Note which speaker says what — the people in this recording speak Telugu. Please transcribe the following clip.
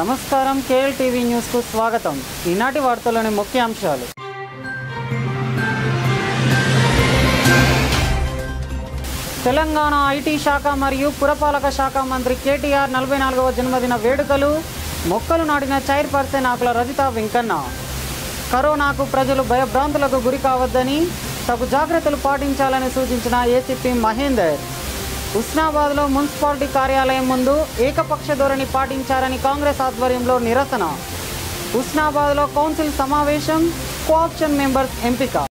Speaker 1: నమస్కారం కేఎల్ టీవీ న్యూస్కు స్వాగతం ఈనాటి వార్తల్లోని ముఖ్యాంశాలు తెలంగాణ ఐటీ శాఖ మరియు పురపాలక శాఖ మంత్రి కేటీఆర్ నలభై నాలుగవ జన్మదిన వేడుకలు మొక్కలు నాటిన చైర్పర్సన్ ఆకుల రజిత వెంకన్న కరోనాకు ప్రజలు భయభ్రాంతులకు గురి కావద్దని తగు జాగ్రత్తలు పాటించాలని సూచించిన ఏసీపీ మహేందర్ ఉస్నాబాద్లో మున్సిపాలిటీ కార్యాలయం ముందు ఏకపక్ష ధోరణి పాటించారని కాంగ్రెస్ ఆధ్వర్యంలో నిరసన ఉస్నాబాద్లో కౌన్సిల్ సమావేశం కోఆప్షన్ మెంబర్స్ ఎంపిక